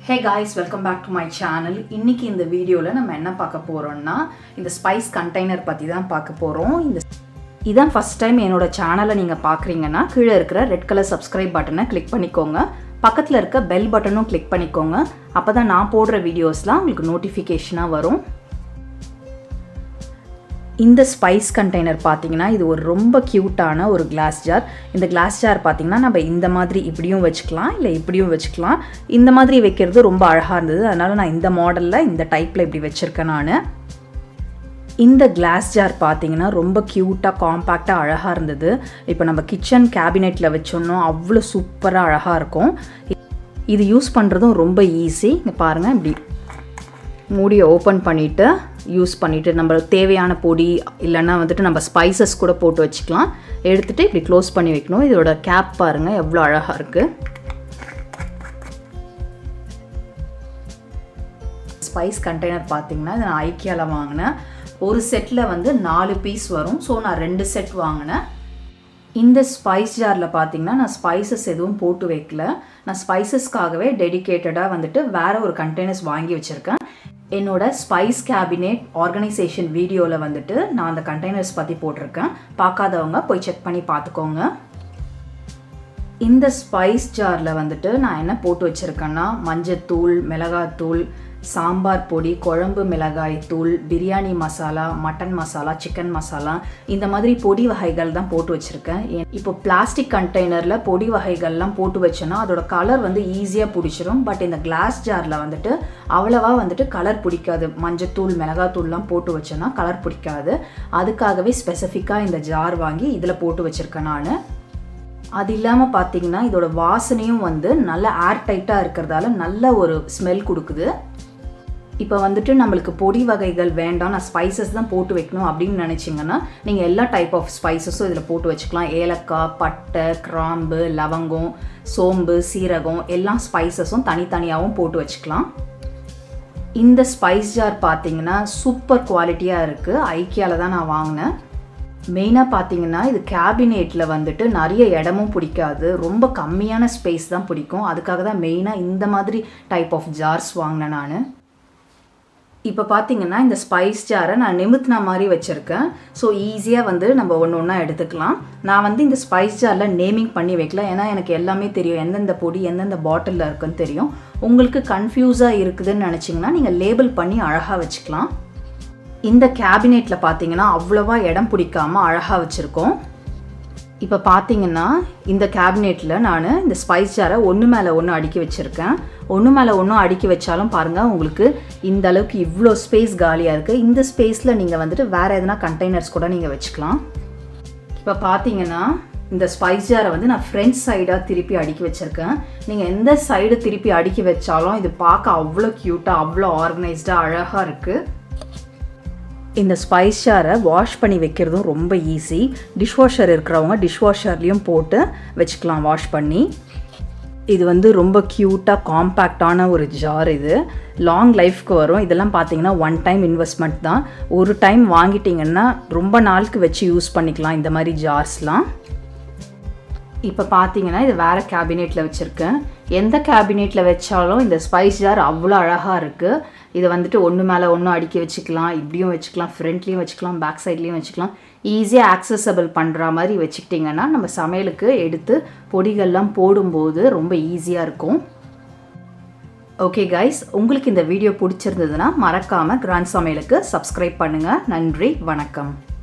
hey guys welcome back to my channel இன்னைக்கு இந்த வீடியோவில் நம்ம என்ன பார்க்க போகிறோம்னா இந்த ஸ்பைஸ் கண்டெய்னர் பற்றி தான் பார்க்க போகிறோம் இந்த இதான் ஃபஸ்ட் டைம் என்னோட சேனலை நீங்கள் பார்க்குறீங்கன்னா கீழே இருக்கிற ரெட் கலர் சப்ஸ்கிரைப் பட்டனை கிளிக் பண்ணிக்கோங்க பக்கத்தில் இருக்க பெல் பட்டனும் கிளிக் பண்ணிக்கோங்க அப்போ தான் நான் போடுற வீடியோஸ்லாம் உங்களுக்கு நோட்டிஃபிகேஷனாக வரும் இந்த ஸ்பைஸ் கண்டெய்னர் பார்த்தீங்கன்னா இது ஒரு ரொம்ப க்யூட்டான ஒரு கிளாஸ் ஜார் இந்த கிளாஸ் ஜார் பார்த்தீங்கன்னா நம்ம இந்த மாதிரி இப்படியும் வச்சுக்கலாம் இல்லை இப்படியும் வச்சுக்கலாம் இந்த மாதிரி வைக்கிறது ரொம்ப அழகாக இருந்தது அதனால் நான் இந்த மாடலில் இந்த டைப்பில் இப்படி வச்சுருக்கேன் நான் இந்த கிளாஸ் ஜார் பார்த்தீங்கன்னா ரொம்ப க்யூட்டாக காம்பேக்டாக அழகாக இருந்தது இப்போ நம்ம கிச்சன் கேபினெட்டில் வச்சோன்னா அவ்வளோ சூப்பராக அழகாக இருக்கும் இது யூஸ் பண்ணுறதும் ரொம்ப ஈஸி இங்கே பாருங்கள் இப்படி மூடியை ஓப்பன் பண்ணிவிட்டு யூஸ் பண்ணிவிட்டு நம்ம தேவையான பொடி இல்லைன்னா வந்துட்டு நம்ம ஸ்பைசஸ் கூட போட்டு வச்சுக்கலாம் எடுத்துகிட்டு இப்படி க்ளோஸ் பண்ணி வைக்கணும் இதோட கேப் பாருங்கள் எவ்வளோ அழகாக இருக்குது ஸ்பைஸ் கண்டெய்னர் பார்த்தீங்கன்னா இதை நான் ஐக்கியாவில் வாங்கினேன் ஒரு செட்டில் வந்து நாலு பீஸ் வரும் ஸோ நான் ரெண்டு செட் வாங்கினேன் இந்த ஸ்பைஸ் ஜாரில் பார்த்தீங்கன்னா நான் ஸ்பைசஸ் எதுவும் போட்டு வைக்கல நான் ஸ்பைசஸ்க்காகவே டெடிக்கேட்டடாக வந்துட்டு வேறு ஒரு கண்டெய்னர்ஸ் வாங்கி வச்சுருக்கேன் என்னோட ஸ்பைஸ் கேபினெட் ஆர்கனைசேஷன் வீடியோவில் வந்துட்டு நான் அந்த கண்டெய்னர்ஸ் பற்றி போட்டிருக்கேன் பார்க்காதவங்க போய் செக் பண்ணி பார்த்துக்கோங்க இந்த ஸ்பைஸ் ஜாரில் வந்துட்டு நான் என்ன போட்டு வச்சுருக்கேன்னா மஞ்சத்தூள் மிளகாத்தூள் சாம்பார் பொடி குழம்பு மிளகாய் தூள் பிரியாணி மசாலா மட்டன் மசாலா சிக்கன் மசாலா இந்த மாதிரி பொடி வகைகள் தான் போட்டு வச்சுருக்கேன் இப்போ பிளாஸ்டிக் கண்டெய்னரில் பொடி வகைகள்லாம் போட்டு வச்சோன்னா அதோட கலர் வந்து ஈஸியாக பிடிச்சிரும் பட் இந்த கிளாஸ் ஜாரில் வந்துட்டு அவ்வளவா வந்துட்டு கலர் பிடிக்காது மஞ்சத்தூள் மிளகாத்தூள்லாம் போட்டு வச்சோன்னா கலர் பிடிக்காது அதுக்காகவே ஸ்பெசிஃபிக்காக இந்த ஜார் வாங்கி இதில் போட்டு வச்சுருக்கேன் நான் அது இல்லாமல் பார்த்தீங்கன்னா இதோட வாசனையும் வந்து நல்ல ஏர் டைட்டாக இருக்கிறதால நல்ல ஒரு ஸ்மெல் கொடுக்குது இப்போ வந்துட்டு நம்மளுக்கு பொடி வகைகள் வேண்டாம் நான் ஸ்பைசஸ் தான் போட்டு வைக்கணும் அப்படின்னு நினச்சிங்கன்னா நீங்கள் எல்லா டைப் ஆஃப் ஸ்பைசஸும் இதில் போட்டு வச்சுக்கலாம் ஏலக்காய் பட்டை கிராம்பு லவங்கம் சோம்பு சீரகம் எல்லா ஸ்பைசஸும் தனித்தனியாகவும் போட்டு வச்சுக்கலாம் இந்த ஸ்பைஸ் ஜார் பார்த்தீங்கன்னா சூப்பர் குவாலிட்டியாக இருக்குது ஐக்கியாவில் தான் நான் வாங்கினேன் மெயினாக பார்த்தீங்கன்னா இது கேபினெட்டில் வந்துட்டு நிறைய இடமும் பிடிக்காது ரொம்ப கம்மியான ஸ்பேஸ் தான் பிடிக்கும் அதுக்காக தான் மெயினாக இந்த மாதிரி டைப் ஆஃப் ஜார்ஸ் வாங்கினேன் நான் இப்போ பார்த்தீங்கன்னா இந்த ஸ்பைஸ் ஜாரை நான் நிமித்தின மாதிரி வச்சுருக்கேன் ஸோ ஈஸியாக வந்து நம்ம ஒன்று ஒன்றா எடுத்துக்கலாம் நான் வந்து இந்த ஸ்பைஸ் ஜாரில் நேமிங் பண்ணி வைக்கல ஏன்னா எனக்கு எல்லாமே தெரியும் எந்தெந்த பொடி எந்தெந்த பாட்டிலில் இருக்குன்னு தெரியும் உங்களுக்கு கன்ஃபியூஸாக இருக்குதுன்னு நினச்சிங்கன்னா நீங்கள் லேபிள் பண்ணி அழகாக வச்சுக்கலாம் இந்த கேபினெட்டில் பார்த்தீங்கன்னா அவ்வளோவா இடம் பிடிக்காமல் அழகாக வச்சுருக்கோம் இப்போ பார்த்தீங்கன்னா இந்த கேபினெட்டில் நான் இந்த ஸ்பைஸ் ஜாரை ஒன்று மேலே ஒன்று அடுக்கி வச்சுருக்கேன் ஒன்று மேலே ஒன்றும் அடுக்கி வச்சாலும் பாருங்கள் உங்களுக்கு இந்த அளவுக்கு இவ்வளோ ஸ்பேஸ் காலியாக இருக்குது இந்த ஸ்பேஸில் நீங்கள் வந்துட்டு வேறு எதனா கண்டெய்னர்ஸ் கூட நீங்கள் வச்சுக்கலாம் இப்போ பார்த்தீங்கன்னா இந்த ஸ்பைஸ் ஜாரை வந்து நான் ஃப்ரண்ட் சைடாக திருப்பி அடுக்கி வச்சுருக்கேன் நீங்கள் எந்த சைடு திருப்பி அடுக்கி வச்சாலும் இது பார்க்க அவ்வளோ க்யூட்டாக அவ்வளோ ஆர்கனைஸ்டாக அழகாக இருக்குது இந்த ஸ்பைஸ் ஜாரை வாஷ் பண்ணி வைக்கிறதும் ரொம்ப ஈஸி டிஷ்வாஷர் இருக்கிறவங்க டிஷ்வாஷர்லேயும் போட்டு வச்சுக்கலாம் வாஷ் பண்ணி இது வந்து ரொம்ப க்யூட்டாக காம்பேக்டான ஒரு ஜார் இது லாங் லைஃப்க்கு வரும் இதெல்லாம் பார்த்தீங்கன்னா ஒன் டைம் இன்வெஸ்ட்மெண்ட் தான் ஒரு டைம் வாங்கிட்டிங்கன்னா ரொம்ப நாளுக்கு வச்சு யூஸ் பண்ணிக்கலாம் இந்த மாதிரி ஜார்ஸ்லாம் இப்போ பார்த்தீங்கன்னா இது வேறு கேபினெட்டில் வச்சுருக்கேன் எந்த கேபினெட்டில் வச்சாலும் இந்த ஸ்பைஸ் ஜார் அவ்வளோ அழகாக இருக்குது இதை வந்துட்டு ஒன்று மேலே ஒன்று அடுக்கி வச்சுக்கலாம் இப்படியும் வச்சுக்கலாம் ஃப்ரண்ட்லேயும் வச்சுக்கலாம் பேக் சைட்லேயும் வச்சுக்கலாம் ஈஸியாக ஆக்சசபிள் பண்ணுற மாதிரி வச்சுக்கிட்டிங்கன்னா நம்ம சமையலுக்கு எடுத்து பொடிகள்லாம் போடும்போது ரொம்ப ஈஸியாக இருக்கும் ஓகே கைஸ் உங்களுக்கு இந்த வீடியோ பிடிச்சிருந்ததுன்னா மறக்காமல் கிராண்ட் சமையலுக்கு சப்ஸ்கிரைப் பண்ணுங்கள் நன்றி வணக்கம்